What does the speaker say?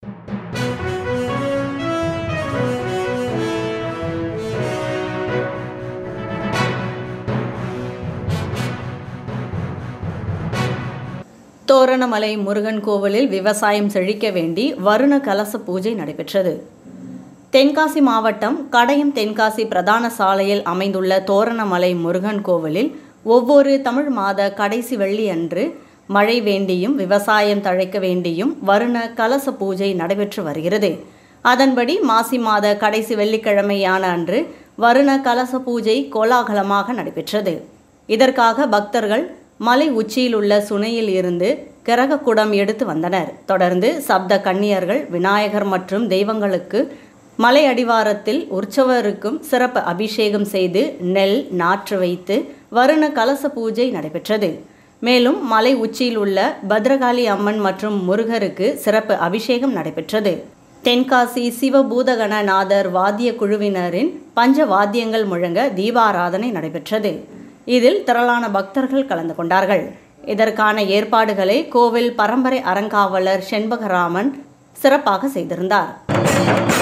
தோரணமலை முருகன் கோவிலில் விவசாயம் செழிக்க வேண்டி வருண கலச பூஜை நடைபெற்றது தென்காசி மாவட்டம் கடையம் தென்காசி பிரதான சாலையில் அமைந்துள்ள தோரணமலை முருகன் கோவிலில் ஒவ்வொரு தமிழ் மாத கடைசி வெள்ளி அன்று மழை வேண்டியும் விவசாயம் தழைக்க வேண்டியும் வருண கலச பூஜை நடைபெற்று வருகிறது அதன்படி மாசி மாத கடைசி வெள்ளிக்கிழமையான அன்று வருண கலச பூஜை கோலாகலமாக நடைபெற்றது இதற்காக பக்தர்கள் மலை உச்சியில் உள்ள சுனையில் இருந்து கிரகக்குடம் எடுத்து வந்தனர் தொடர்ந்து சப்த கன்னியர்கள் விநாயகர் மற்றும் தெய்வங்களுக்கு மலை அடிவாரத்தில் உற்சவருக்கும் சிறப்பு அபிஷேகம் செய்து நெல் நாற்று வைத்து வருண கலச பூஜை நடைபெற்றது மேலும் மலை உச்சியில் உள்ள பத்ரகாளி அம்மன் மற்றும் முருகருக்கு சிறப்பு அபிஷேகம் நடைபெற்றது தென்காசி சிவபூதகணநாதர் வாத்திய குழுவினரின் பஞ்ச வாத்தியங்கள் முழங்க தீபாராதனை நடைபெற்றது இதில் திரளான பக்தர்கள் கலந்து கொண்டார்கள் இதற்கான ஏற்பாடுகளை கோவில் பரம்பரை அறங்காவலர் செண்பகராமன் சிறப்பாக செய்திருந்தார்